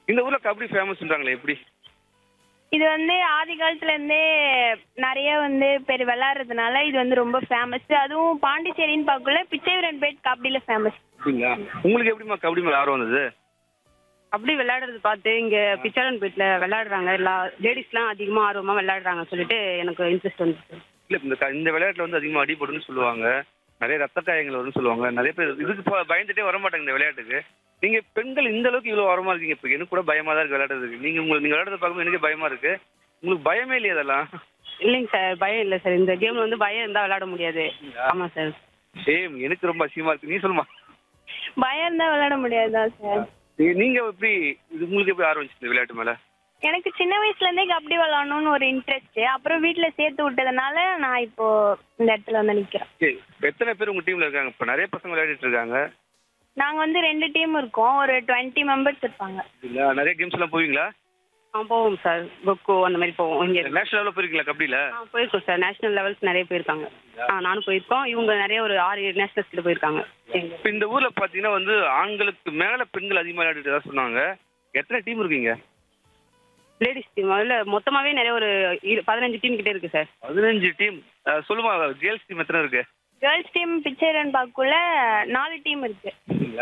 இந்த ஊர்ல கபடி ஃபேமஸ்ன்றாங்களே எப்படி இது வந்து ஆதி காலத்துல இருந்தே நிறைய வந்து பேர் விளையாடுறதுனால இது வந்து ரொம்ப ஃபேமஸ் அதுவும் பாண்டிச்சேரின்னு பார்க்கல பிச்சைவரன்பேட் கபடியில ஃபேமஸ் அப்படிங்களா உங்களுக்கு எப்படிமா கபடி மேல ஆர்வம் வந்தது அப்படி விளையாடுறது பார்த்து இங்க பிச்சரன்பேட்ல விளையாடுறாங்க எல்லா லேடிஸ்லாம் அதிகமா ஆர்வமா விளையாடுறாங்க சொல்லிட்டு எனக்கு இன்ட்ரெஸ்ட் வந்துச்சு இல்ல இந்த க- இந்த விளையாட்டுல வந்து அதிகமா அடிபடுன்னு சொல்லுவாங்க நிறைய ரத்த காயங்கள் வரும்னு சொல்லுவாங்க நிறைய பேர் இதுக்கு ப- பயந்துட்டே வர மாட்டாங்க இந்த விளையாட்டுக்கு நீங்க பெண்கள் இந்த அளவுக்கு இவ்வளவு வரமா இருக்கீங்க இப்ப எனக்கு கூட பயமா தான் இருக்கு விளையாடுறதுக்கு நீங்க உங்களுக்கு நீங்க விளையாடுறத பார்க்கும்போது எனக்கே பயமா இருக்கு உங்களுக்கு பயமே இல்லையா அதெல்லாம் இல்லைங்க சார் பயம் இல்லை சார் இந்த கேம்ல வந்து பயம் இருந்தா விளையாட முடியாது ஆமா சார் சேம் எனக்கு ரொம்ப அசிங்கமா இருக்கு நீ சொல்லுமா பயம் இருந்தா விளையாட முடியாதுதான் சார் நீ- நீங்க எப்படி இது உங்களுக்கு எப்படி ஆர்வம் வந்துச்சு இந்த விளையாட்டு மேல எனக்கு சின்ன வயசுல இருந்தே கபடி விளையாடணும்னு ஒரு இன்ட்ரெஸ்ட் அப்புறம் வீட்ல சேர்த்து விட்டதுனால நான் இப்போ இந்த இடத்துல வந்து நிக்கிறேன் சரி எத்தனை பேர் உங்க டீம்ல இருக்காங்க இப்ப நிறைய பசங்க விளையாடிட்டு இருக்காங்க நாங்க வந்து ரெண்டு டீம் இருக்கோம் ஒரு டுவெண்ட்டி மெம்பர்ஸ் இருப்பாங்க இல்ல நிறைய கேம்ஸ் எல்லாம் போவீங்களா ஆ போவோம் சார் கொக்கோ அந்த மாதிரி போவோம் இங்க நேஷனல் லெவலில் போயிருக்கீங்களா கபடியில ஆ போயிருக்கோம் சார் நேஷனல் லெவல்ஸ் நிறைய போயிருக்காங்க ஆ நானும் போயிருக்கோம் இவங்க நிறைய ஒரு ஆறு ஏழு நேஷனல்ஸ் கிட்ட போயிருக்காங்க எங்க இப்ப இந்த ஊர்ல பாத்தீங்கன்னா வந்து ஆண்களுக்கு மேல பெண்கள் அதிகமா விளையாடிட்டு சொன்னாங்க எத்தனை டீம் இருக்கீங்க லேடிஸ் டீம் அதில் மொத்தமாவே நிறைய ஒரு இரு- பதினஞ்சு டீம் கிட்ட இருக்கு சார் பதினஞ்சு டீம் சொல்லுமா கேர்ள்ஸ் டீம் எத்தனை இருக்கு கேர்ள்ஸ் டீம் பிச்சைரன் பார்க்குள்ள நாலு டீம் இருக்கு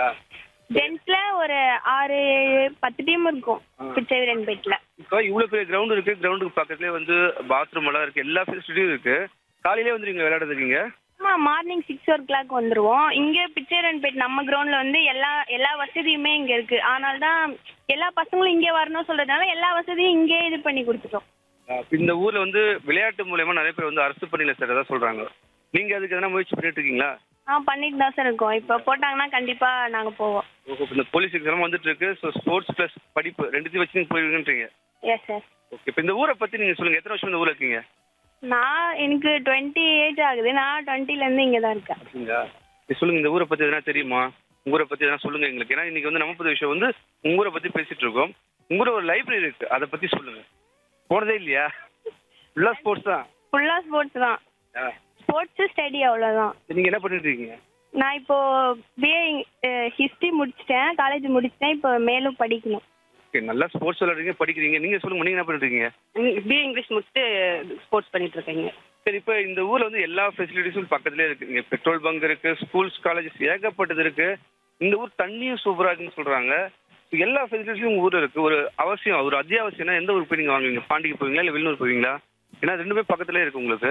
ஜென்ஸ்ல ஒரு ஆறு ஏழு பத்து டீம் இருக்கும் பிச்சைவரன்பேட்ல இப்போ இவ்வளவு பெரிய கிரவுண்ட் இருக்கு கிரவுண்டுக்கு பக்கத்துலயே வந்து பாத்ரூம் எல்லாம் இருக்கு எல்லா ஃபெசிலிட்டியும் இருக்கு காலையிலே வந்து நீங்க விளையாட இருக்கீங்க ஆமா மார்னிங் சிக்ஸ் ஓ கிளாக் வந்துருவோம் இங்க பிச்சைரன்பேட் நம்ம கிரவுண்ட்ல வந்து எல்லா எல்லா வசதியுமே இங்க இருக்கு அதனால தான் எல்லா பசங்களும் இங்கே வரணும் சொல்றதுனால எல்லா வசதியும் இங்கே இது பண்ணி கொடுத்துட்டோம் இந்த ஊர்ல வந்து விளையாட்டு மூலயமா நிறைய பேர் வந்து அரசு பணியில சார் ஏதாவது சொல்றாங்க நீங்க அதுக்கு எதனா முயற்சி பண்ணிட்டு இருக்கீங்களா ஆ பண்ணிட்டு தான் சார் இருக்கோம் இப்போ போட்டாங்கன்னா கண்டிப்பா நாங்க போவோம் ஓகே இந்த போலீஸ் எக்ஸாம் வந்துட்டு இருக்கு ஸோ ஸ்போர்ட்ஸ் ப்ளஸ் படிப்பு ரெண்டுத்தையும் வச்சு நீங்க போயிருக்கீங்க எஸ் சார் ஓகே இப்போ இந்த ஊரை பத்தி நீங்க சொல்லுங்க எத்தனை வருஷம் இந்த ஊர்ல இருக்கீங்க நான் எனக்கு டுவெண்ட்டி ஏஜ் ஆகுது நான் டுவெண்ட்டில இருந்து இங்க தான் இருக்கேன் அப்படிங்களா சரி, சொல்லுங்க இந்த ஊரை பத்தி எதனா தெரியுமா உங்க ஊரை பத்தி எதனா சொல்லுங்க எங்களுக்கு ஏன்னா இன்னைக்கு வந்து நம்ம புது விஷயம் வந்து உங்க ஊரை பத்தி பேசிட்டு இருக்கோம் உங்க ஊர்ல ஒரு லைப்ரரி இருக்கு அதை பத்தி சொல்லுங்க போனதே இல்லையா ஃபுல்லா ஸ்போர்ட்ஸ் தான் ஃபுல்லா ஸ்போர்ட்ஸ் தான் ஆ. ஸ்போர்ட்ஸ் ஸ்டடி அவ்வளோதான் நீங்க என்ன பண்ணிட்டு இருக்கீங்க நான் இப்போ பிஏ ஹிஸ்ட்ரி முடிச்சிட்டேன் காலேஜ் முடிச்சிட்டேன் இப்போ மேலும் படிக்கணும் ஓகே நல்லா ஸ்போர்ட்ஸ் விளையாடுறீங்க படிக்கிறீங்க நீங்க சொல்லுங்க நீங்க என்ன பண்ணிட்டு இருக்கீங்க பிஏ இங்கிலீஷ் முடிச்சுட்டு ஸ்போர்ட்ஸ் பண்ணிட்டு இருக்கீங்க சரி இப்போ இந்த ஊர்ல வந்து எல்லா ஃபெசிலிட்டிஸும் பக்கத்துலயே இருக்கு இங்க பெட்ரோல் பங்க் இருக்கு ஸ்கூல்ஸ் காலேஜஸ் ஏகப்பட்டது இருக்கு இந்த ஊர் தண்ணியும் சூப்பரா இருக்குன்னு சொல்றாங்க So, எல்லா ஃபெசிலிட்டிஸும் உங்க ஊர்ல இருக்கு ஒரு அவசியம் ஒரு அத்தியாவசியம்னா எந்த ஊருக்கு போய் நீங்க வாங்குவீங்க பாண்டிக்கு போவீங்களா இல்ல வெளியூர் போவீங்களா ஏன்னா ரெண்டுமே பக்கத்துலயே இருக்கு உங்களுக்கு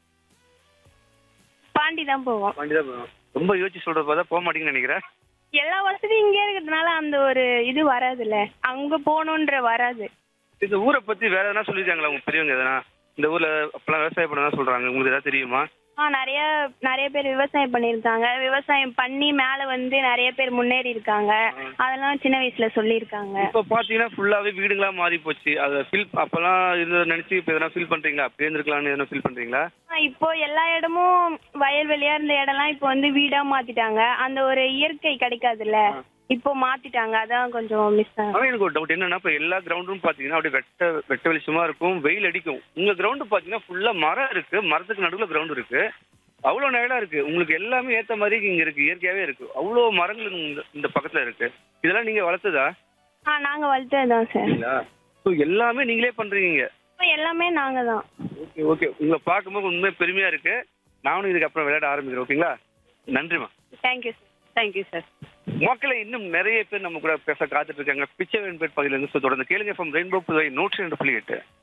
பாண்டி தான் போவோம் பாண்டி தான் போகணும் ரொம்ப யோசிச்சு சொல்றது பார்த்தா போக மாட்டீங்கன்னு நினைக்கிறேன் எல்லா வசதியும் இங்கே இருக்கிறதுனால அந்த ஒரு இது வராதுல்ல அங்க போகணுன்ற வராது இந்த ஊரை பத்தி வேற எதனா சொல்லியிருக்காங்களா உங்க பெரியவங்க எதனா இந்த ஊர்ல அப்பெல்லாம் விவசாயம் பண்ணதான் சொல்றாங்க உங்களுக்கு ஏதாவது தெரியுமா ஆ நிறைய நிறைய பேர் விவசாயம் பண்ணியிருக்காங்க விவசாயம் பண்ணி மேலே வந்து நிறைய பேர் முன்னேறி இருக்காங்க அதெல்லாம் சின்ன வயசுல சொல்லியிருக்காங்க இப்ப பாத்தீங்கன்னா ஃபுல்லாவே வீடுங்களா மாறி போச்சு அதை ஃபீல் அப்பெல்லாம் இருந்ததை நினைச்சு இப்ப எதனா ஃபீல் பண்றீங்களா அப்படியே இருந்திருக்கலாம்னு எதனா ஃபீல் பண்றீங்களா ஆ, இப்போ எல்லா இடமும் வயல்வெளியா இருந்த இடம்லாம் இப்போ வந்து வீடா மாத்திட்டாங்க அந்த ஒரு இயற்கை கிடைக்காதுல்ல இப்போ மாத்திட்டாங்க அதான் கொஞ்சம் மிஸ் ஆகும் ஆனா எனக்கு ஒரு டவுட் என்னன்னா இப்ப எல்லா கிரவுண்டும் பாத்தீங்கன்னா அப்படியே வெட்ட வெட்ட வெளிச்சமா இருக்கும் வெயில் அடிக்கும் உங்க கிரவுண்டு பாத்தீங்கன்னா ஃபுல்லா மரம் இருக்கு மரத்துக்கு நடுவுல கிரவுண்ட் இருக்கு அவ்வளவு நிழலா இருக்கு உங்களுக்கு எல்லாமே ஏத்த மாதிரி இங்க இருக்கு இயற்கையாவே இருக்கு அவ்வளவு மரங்கள் இந்த- இந்த பக்கத்துல இருக்கு இதெல்லாம் நீங்க வளர்த்ததா ஆ நாங்க வளர்த்ததுதான் சார் இல்லைங்களா ஸோ எல்லாமே நீங்களே பண்றீங்க இப்போ எல்லாமே நாங்க தான் ஓகே ஓகே உங்களை பார்க்கும்போது உண்மை பெருமையா இருக்கு நானும் இதுக்கப்புறம் விளையாட ஆரம்பிக்கிறேன் ஓகேங்களா நன்றிம்மா தேங்க்யூ சார் தேங்க்யூ சார் மக்களை இன்னும் நிறைய பேர் நம்ம கூட பேச காத்துட்டு இருக்காங்க பிச்சைவன்பேட் பகுதியில இருந்து So, தொடர்ந்து கேளுங்க ஃப்ரம் ரெயின்போ புதுவை நூற்றி ரெண்டு புள்ளி எட்டு